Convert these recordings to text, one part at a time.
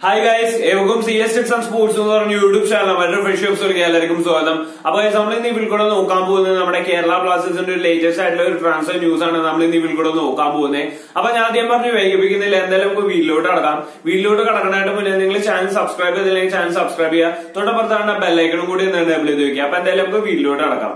hi guys ഏവർക്കും C S tips and sports എന്ന് പറഞ്ഞ യൂട്യൂബ് ചാനൽ മറ്റൊരു ഫ്രഷ് ഷോപ്സിലേക്ക് എല്ലാവർക്കും സ്വാഗതം അപ്പൊ guys, നമ്മൾ ഇന്ന് ഇതിൽ കൂടെ നോക്കാൻ പോകുന്നത് നമ്മുടെ കേരള ബ്ലാസ്റ്റേഴ്സിന്റെ ഒരു ലേറ്റസ്റ്റ് ആയിട്ടുള്ള ഒരു ട്രാൻസ്ഫർ ന്യൂസ് ആണ് നമ്മൾ ഇന്ന് ഇതിൽ കൂടെ നോക്കാൻ പോകുന്നത് അപ്പൊ ഞാൻ ആദ്യം പറഞ്ഞു വൈകിപ്പിക്കുന്നില്ല എന്തായാലും നമുക്ക് വീട്ടിലോട്ട് കടക്കാം വീട്ടിലോട്ട് കടക്കണായിട്ട് മുന്നേ നിങ്ങൾ ചാനൽ സബ്സ്ക്രൈബ് ചെയ്തില്ലെങ്കിൽ ചാനൽ സബ്സ്ക്രൈബ് ചെയ്യുക തൊട്ടപ്പുറത്താണ് ബെല്ലൈക്കണും കൂടി ഒന്ന് എനേബിൾ ചെയ്ത് വെക്കുക അപ്പൊ എന്തായാലും നമുക്ക് വീട്ടിലോട്ട് കടക്കാം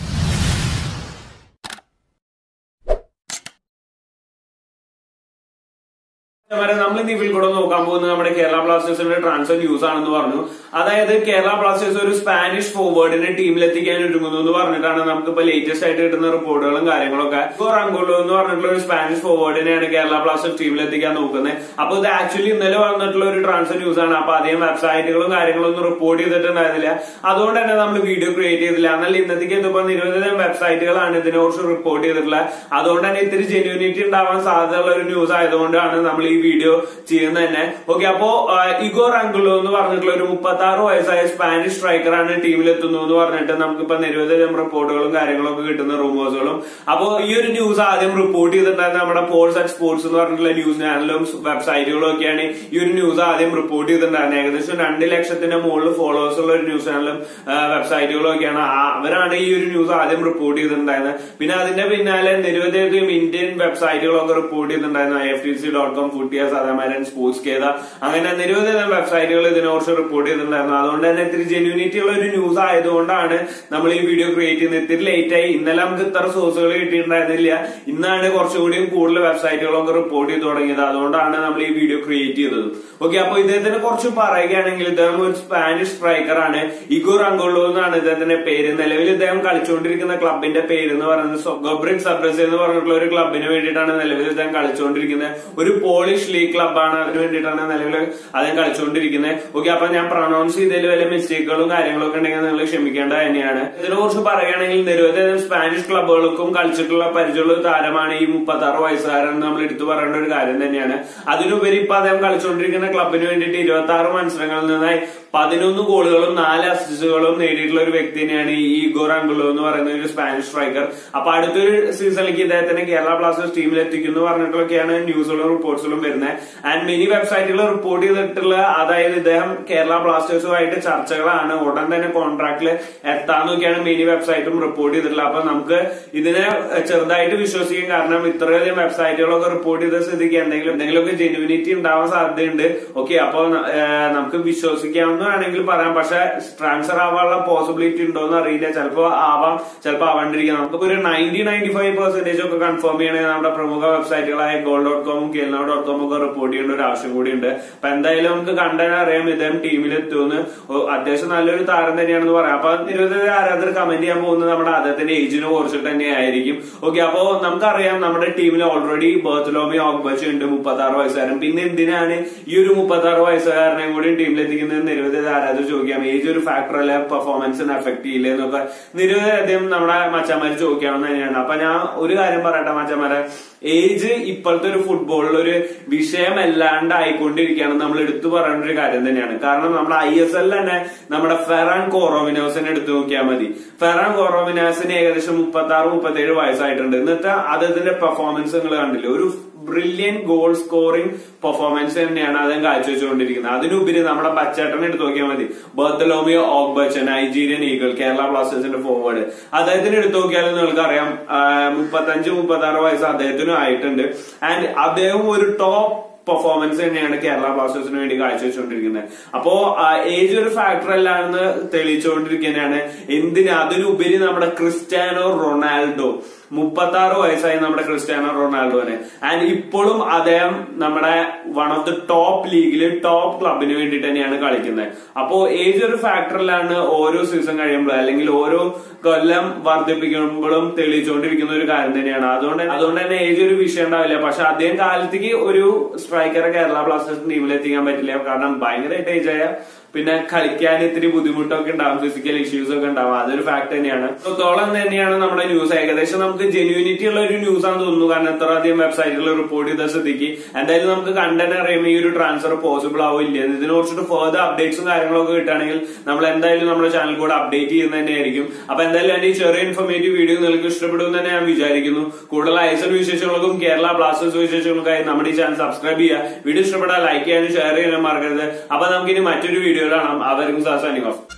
നമ്മൾ ഇന്ന് ഇതിൽ കൂടെ നോക്കാൻ പോകുന്നത് നമ്മുടെ കേരള ബ്ലാസ്റ്റേഴ്സിന്റെ ട്രാൻസ്ഫർ ന്യൂസ് ആണെന്ന് പറഞ്ഞു അതായത് കേരള ബ്ലാസ്റ്റേഴ്സ് ഒരു സ്പാനിഷ് ഫോർവേഡിനെ ടീമിലെത്തിക്കാൻ ഒരുങ്ങുന്നു എന്ന് പറഞ്ഞിട്ടാണ് നമുക്ക് ഇപ്പൊ ലേറ്റസ്റ്റ് ആയിട്ട് കിട്ടുന്ന റിപ്പോർട്ടുകളും കാര്യങ്ങളൊക്കെ ഇപ്പൊ റംഗോളോ എന്ന് പറഞ്ഞിട്ടുള്ള ഒരു സ്പാനിഷ് ഫോർവേഡിനെയാണ് കേരള ബ്ലാസ്റ്റേഴ്സ് ടീമിലെത്തിക്കാൻ നോക്കുന്നത് അപ്പൊ ഇത് ആക്ച്വലി ഇന്നലെ വന്നിട്ടുള്ള ഒരു ട്രാൻസ്ഫർ ന്യൂസ് ആണ് അപ്പൊ അധികം വെബ്സൈറ്റുകളും കാര്യങ്ങളും ഒന്നും റിപ്പോർട്ട് ചെയ്തിട്ടുണ്ടായിരുന്നില്ല അതുകൊണ്ട് തന്നെ നമ്മൾ വീഡിയോ ക്രിയേറ്റ് ചെയ്തില്ല എന്നാൽ ഇന്നത്തേക്ക് ഇതിപ്പോ നിരവധിതരം വെബ്സൈറ്റുകളാണ് ഇതിനെക്കുറിച്ച് റിപ്പോർട്ട് ചെയ്തിട്ടുള്ളത് അതുകൊണ്ട് തന്നെ ഇത്തിരി ജെന്യൂനിറ്റി ഉണ്ടാവാൻ സാധ്യതയുള്ള ഒരു ന്യൂസ് ആയതുകൊണ്ടാണ് നമ്മൾ ഈ വീഡിയോ ചെയ്യുന്നത് തന്നെ ഓക്കെ അപ്പോ ഇഗോർ അങ്കുളോ എന്ന് പറഞ്ഞിട്ടുള്ള ഒരു മുപ്പത്തി ആറ് വയസ്സായ സ്പാനിഷ് സ്ട്രൈക്കറാണ് ടീമിലെത്തുന്നു എന്ന് പറഞ്ഞിട്ട് നമുക്കിപ്പോ നിരവധിതരം റിപ്പോർട്ടുകളും കാര്യങ്ങളും ഒക്കെ കിട്ടുന്ന റൂമേഴ്സുകളും അപ്പോ ഈ ഒരു ന്യൂസ് ആദ്യം റിപ്പോർട്ട് ചെയ്തിട്ടുണ്ടായിരുന്ന നമ്മുടെ പോൾസ് ആൻഡ് സ്പോർട്സ് എന്ന് പറഞ്ഞിട്ടുള്ള ന്യൂസ് ചാനലും വെബ്സൈറ്റുകളും ഒക്കെയാണ് ഈ ഒരു ന്യൂസ് ആദ്യം റിപ്പോർട്ട് ചെയ്തിട്ടുണ്ടായിരുന്നത് ഏകദേശം രണ്ട് ലക്ഷത്തിന്റെ മുകളിൽ ഫോളോവേഴ്സ് ഉള്ള ഒരു ന്യൂസ് ചാനലും വെബ്സൈറ്റുകളും ഒക്കെയാണ് ആ- അവരാണ് ഈ ഒരു ന്യൂസ് ആദ്യം റിപ്പോർട്ട് ചെയ്തിട്ടുണ്ടായിരുന്നത് പിന്നെ അതിന്റെ പിന്നാലെ നിരവധിയധികം ഇന്ത്യൻ വെബ്സൈറ്റുകളൊക്കെ റിപ്പോർട്ട് ചെയ്തിട്ടുണ്ടായിരുന്നു I F T C dot com ഫുട്ടിയാസ് അതേമാതിരി സ്പോർട്സ് കേത അങ്ങനെ നിരവധിതരം വെബ്സൈറ്റുകൾ ഇതിനെക്കുറിച്ച് റിപ്പോർട്ട് ചെയ്തിട്ടുണ്ടായിരുന്നു അതുകൊണ്ട് തന്നെ ഇത്തിരി ജെന്യൂനിറ്റി ഉള്ള ഒരു ന്യൂസ് ആയതുകൊണ്ടാണ് നമ്മൾ ഈ വീഡിയോ ക്രിയേറ്റ് ചെയ്യുന്നത് ഇത്തിരി ലേറ്റ് ആയി ഇന്നലെ നമുക്ക് ഇത്ര സോഴ്സുകൾ കിട്ടിയിട്ടുണ്ടായിരുന്നില്ല ഇന്നാണ് കുറച്ചുകൂടിയും കൂടുതൽ വെബ്സൈറ്റുകളൊക്കെ റിപ്പോർട്ട് ചെയ്ത് തുടങ്ങിയത് അതുകൊണ്ടാണ് നമ്മൾ ഈ വീഡിയോ ക്രിയേറ്റ് ചെയ്തത് ഓക്കെ അപ്പൊ ഇദ്ദേഹത്തിനെ കുറിച്ച് പറയുകയാണെങ്കിൽ ഇദ്ദേഹം ഒരു സ്പാനിഷ് സ്ട്രൈക്കർ ആണ് ഇഗോർ അങ്കോളോ എന്നാണ് ഇദ്ദേഹത്തിന്റെ പേര് നിലവിൽ ഇദ്ദേഹം കളിച്ചുകൊണ്ടിരിക്കുന്ന ക്ലബിന്റെ പേര് എന്ന് പറയുന്നത് ഗബ്രിക് സബ്രസ് എന്ന് പറഞ്ഞിട്ടുള്ള ഒരു ക്ലബിന് വേണ്ടിയിട്ടാണ് നിലവിൽ ഇദ്ദേഹം കളിച്ചുകൊണ്ടിരിക്കുന്നത് ഒരു പോളിഷ് ലീഗ് ക്ലബാണ് അതിന് വേണ്ടിയിട്ടാണ് നിലവിൽ അദ്ദേഹം കളിച്ചുകൊണ്ടിരിക്കുന്നത് ഓക്കെ അപ്പൊ ഞാൻ പ്രൊണൗൺസ് ചെയ്തതിൽ വല്ല മിസ്റ്റേക്കുകളും കാര്യങ്ങളും ഒക്കെ ഉണ്ടെങ്കിൽ നിങ്ങൾ ക്ഷമിക്കേണ്ടത് തന്നെയാണ് ഇതിനെ കുറിച്ച് പറയുകയാണെങ്കിൽ നിരവധി സ്പാനിഷ് ക്ലബുകൾക്കും കളിച്ചിട്ടുള്ള പരിചയമുള്ള ഒരു താരമാണ് ഈ മുപ്പത്തി ആറ് വയസ്സുകാരൻ നമ്മൾ എടുത്തു പറയേണ്ട ഒരു കാര്യം തന്നെയാണ് അതിനുപരി ഇപ്പൊ അദ്ദേഹം കളിച്ചുകൊണ്ടിരിക്കുന്ന ക്ലബിന് വേണ്ടിയിട്ട് ഇരുപത്തി ആറ് മത്സരങ്ങളിൽ നിന്നായി പതിനൊന്ന് ഗോളുകളും നാല് അസിസ്റ്റുകളും നേടിയിട്ടുള്ള ഒരു വ്യക്തി തന്നെയാണ് ഈ ഇഗോർ അങ്കുളോ എന്ന് പറയുന്ന ഒരു സ്പാനിഷ് സ്ട്രൈക്കർ അപ്പൊ അടുത്തൊരു സീസണിലേക്ക് ഇദ്ദേഹത്തിനെ കേരള ബ്ലാസ്റ്റേഴ്സ് ടീമിൽ എത്തിക്കും എന്ന് പറഞ്ഞിട്ടൊക്കെയാണ് ന്യൂസുകളും റിപ്പോർട്ട്സുകളും വരുന്നത് ആൻഡ് മെനി വെബ്സൈറ്റുകൾ റിപ്പോർട്ട് ചെയ്തിട്ടുള്ള അതായത് ഇദ്ദേഹം കേരള ബ്ലാസ്റ്റേഴ്സുമായിട്ട് ചർച്ചകളാണ് ഉടൻ തന്നെ കോൺട്രാക്റ്റിൽ എത്താന്നൊക്കെയാണ് മെനി വെബ്സൈറ്റും റിപ്പോർട്ട് ചെയ്തിട്ടുള്ളത് അപ്പൊ നമുക്ക് ഇതിനെ ചെറുതായിട്ട് വിശ്വസിക്കും കാരണം ഇത്രയധികം വെബ്സൈറ്റുകളൊക്കെ റിപ്പോർട്ട് ചെയ്ത സ്ഥിതിക്ക് എന്തെങ്കിലും എന്തെങ്കിലുമൊക്കെ ജെന്യൂനിറ്റി ഉണ്ടാവാൻ സാധ്യതയുണ്ട് ഓക്കെ അപ്പൊ നമുക്ക് വിശ്വസിക്കാവുന്നതാണെങ്കിൽ പറയാം പക്ഷെ ട്രാൻസ്ഫർ ആവാനുള്ള പോസിബിലിറ്റി ഉണ്ടോ എന്ന് അറിയില്ല ചിലപ്പോ ആവാം ചിലപ്പോ ആവാണ്ടിരിക്കാം നമുക്ക് ഒരു നയൻറ്റി നയൻറ്റി ഫൈവ് പെർസെന്റേജ് ഒക്കെ കൺഫേം ചെയ്യണമെങ്കിൽ നമ്മുടെ പ്രമുഖ വെബ്സൈറ്റുകളായ ഗോൾ ഡോട്ട് കോമും കേരള ഡോട്ട് കോമും ഒക്കെ റിപ്പോർട്ട് ചെയ്യേണ്ട ഒരു ആവശ്യം കൂടിയുണ്ട് അപ്പൊ എന്തായാലും നമുക്ക് കണ്ടാൽ അറിയാം ഇദ്ദേഹം ടീമിലെത്തുമെന്ന് ഓ, അത്യാവശ്യം നല്ലൊരു താരം തന്നെയാണെന്ന് പറയാം അപ്പൊ നിരവധി ആരാധകർ കമന്റ് ചെയ്യാൻ പോകുന്നത് നമ്മുടെ അദ്ദേഹത്തിന്റെ ഏജിനെ കുറിച്ചിട്ട് തന്നെ ആയിരിക്കും ഓക്കെ അപ്പോ നമുക്കറിയാം നമ്മുടെ ടീമിൽ ഓൾറെഡി ബർത്തലോമി ഓഗ്ബച്ച് ഉണ്ട് മുപ്പത്തി ആറ് വയസ്സുകാരൻ പിന്നെ എന്തിനാണ് ഈ ഒരു മുപ്പത്തി ആറ് വയസ്സുകാരനെ കൂടി ടീമിലെത്തിക്കുന്നത് നിരവധി ആരാധകർ ചോദിക്കാം ഏജ് ഒരു ഫാക്ടർ അല്ല പെർഫോമൻസിന് എഫക്ട് ചെയ്യില്ല എന്നൊക്കെ നിരവധി അധികം നമ്മുടെ മച്ചന്മാര് ചോദിക്കാവുന്ന തന്നെയാണ് അപ്പൊ ഞാൻ ഒരു കാര്യം പറയട്ടെ മച്ചന്മാരെ ഏജ് ഇപ്പോഴത്തെ ഒരു ഫുട്ബോളിൽ ഒരു വിഷയമല്ലാണ്ട് ആയിക്കൊണ്ടിരിക്കുകയാണ് നമ്മൾ എടുത്തു പറയേണ്ട ഒരു കാര്യം തന്നെയാണ് കാരണം നമ്മുടെ ഐ എസ് എൽ തന്നെ നമ്മുടെ ഫെറാൻ കോറോവിനോസിനെ എടുത്തു നോക്കിയാൽ മതി ഫെറാൻ കോറോവിനാസിന് ഏകദേശം മുപ്പത്തി ആറ് മുപ്പത്തി ഏഴ് വയസ്സായിട്ടുണ്ട് എന്നിട്ട് അദ്ദേഹത്തിന്റെ പെർഫോമൻസ് നിങ്ങൾ കണ്ടില്ലേ ഒരു ബ്രില്യൻ ഗോൾ സ്കോറിംഗ് പെർഫോമൻസ് തന്നെയാണ് അദ്ദേഹം കാഴ്ചവെച്ചുകൊണ്ടിരിക്കുന്നത് അതിനുപരി നമ്മുടെ ബച്ചേട്ടനെ എടുത്ത് നോക്കിയാൽ മതി Bartholomew Ogbeche Nigerian eagle Kerala ബ്ലാസ്റ്റേഴ്സിന്റെ ഫോർവേഡ് അദ്ദേഹത്തിന് എടുത്തു നോക്കിയാൽ നിങ്ങൾക്ക് അറിയാം മുപ്പത്തഞ്ച് മുപ്പത്തി ആറ് വയസ്സ് അദ്ദേഹത്തിനും ആയിട്ടുണ്ട് ആൻഡ് അദ്ദേഹം ഒരു ടോപ്പ് പെർഫോമൻസ് തന്നെയാണ് കേരള ബ്ലാസ്റ്റേഴ്സിന് വേണ്ടി കാഴ്ചവെച്ചുകൊണ്ടിരിക്കുന്നത് അപ്പോ ഏജ് ഒരു ഫാക്ടർ അല്ലാന്ന് തെളിയിച്ചുകൊണ്ടിരിക്കുന്നതാണ് എന്തിന് അതിനുപരി നമ്മുടെ ക്രിസ്ത്യാനോ റൊണാൾഡോ മുപ്പത്തി ആറ് വയസ്സായി നമ്മുടെ ക്രിസ്ത്യാനോ റൊണാൾഡോനെ ആൻഡ് ഇപ്പോഴും അദ്ദേഹം നമ്മുടെ വൺ ഓഫ് ദി ടോപ്പ് ലീഗില് ടോപ്പ് ക്ലബിന് വേണ്ടിയിട്ട് തന്നെയാണ് കളിക്കുന്നത് അപ്പോ ഏജ് ഒരു ഫാക്ടറിലാണ് ഓരോ സീസൺ കഴിയുമ്പോഴും അല്ലെങ്കിൽ ഓരോ കൊല്ലം വർദ്ധിപ്പിക്കുമ്പോഴും തെളിയിച്ചുകൊണ്ടിരിക്കുന്ന ഒരു കാര്യം തന്നെയാണ് അതുകൊണ്ട് അതുകൊണ്ട് തന്നെ ഏജ് ഒരു വിഷയം ഉണ്ടാവില്ല പക്ഷെ അദ്ദേഹം കാലത്തേക്ക് ഒരു സ്ട്രൈക്കറെ കേരള ബ്ലാസ്റ്റേഴ്സ് ടീമിൽ എത്തിക്കാൻ പറ്റില്ല കാരണം ഭയങ്കരമായിട്ട് ഏജ് ആയ പിന്നെ കളിക്കാൻ ഇത്തിരി ബുദ്ധിമുട്ടൊക്കെ ഉണ്ടാവും ഫിസിക്കൽ ഇഷ്യൂസ് ഒക്കെ ഉണ്ടാവും അതൊരു ഫാക്ട് തന്നെയാണ് അത്രത്തോളം തന്നെയാണ് നമ്മുടെ ന്യൂസ് ഏകദേശം നമുക്ക് ജെന്യൂനിറ്റി ഉള്ള ഒരു ന്യൂസ് ആണെന്ന് തോന്നുന്നു കാരണം എത്ര അധികം വെബ്സൈറ്റുകൾ റിപ്പോർട്ട് ചെയ്ത സ്ഥിതിക്ക് എന്തായാലും നമുക്ക് കണ്ടന്റ് അറിയുമ്പോൾ ഈ ഒരു ട്രാൻസ്ഫർ പോസിബിൾ ആവില്ല ഇതിനെ കുറിച്ചിട്ട് ഫർദർ അപ്ഡേറ്റ്സും കാര്യങ്ങളൊക്കെ കിട്ടുകയാണെങ്കിൽ നമ്മൾ എന്തായാലും നമ്മുടെ ചാനൽ കൂടെ അപ്ഡേറ്റ് ചെയ്യുന്നത് തന്നെയായിരിക്കും അപ്പൊ എന്തായാലും എന്റെ ഈ ചെറിയ ഇൻഫോർമേറ്റീവ് വീഡിയോ നിങ്ങൾക്ക് ഇഷ്ടപ്പെടും തന്നെ ഞാൻ വിചാരിക്കുന്നു കൂടുതൽ ഐസൽ വിശേഷങ്ങൾക്കും കേരള ബ്ലാസ്റ്റേഴ്സ് വിശേഷങ്ങൾക്കായി നമ്മുടെ ഈ ചാനൽ സബ്സ്ക്രൈബ് ചെയ്യുക വീഡിയോ ഇഷ്ടപ്പെട്ടാൽ ലൈക്ക് ചെയ്യാനും ഷെയർ ചെയ്യാനും മറക്കരുത് അപ്പൊ നമുക്ക് ഇനി മറ്റൊരു വീഡിയോ കാണാം അവർക്കും സാസാനിക്കോ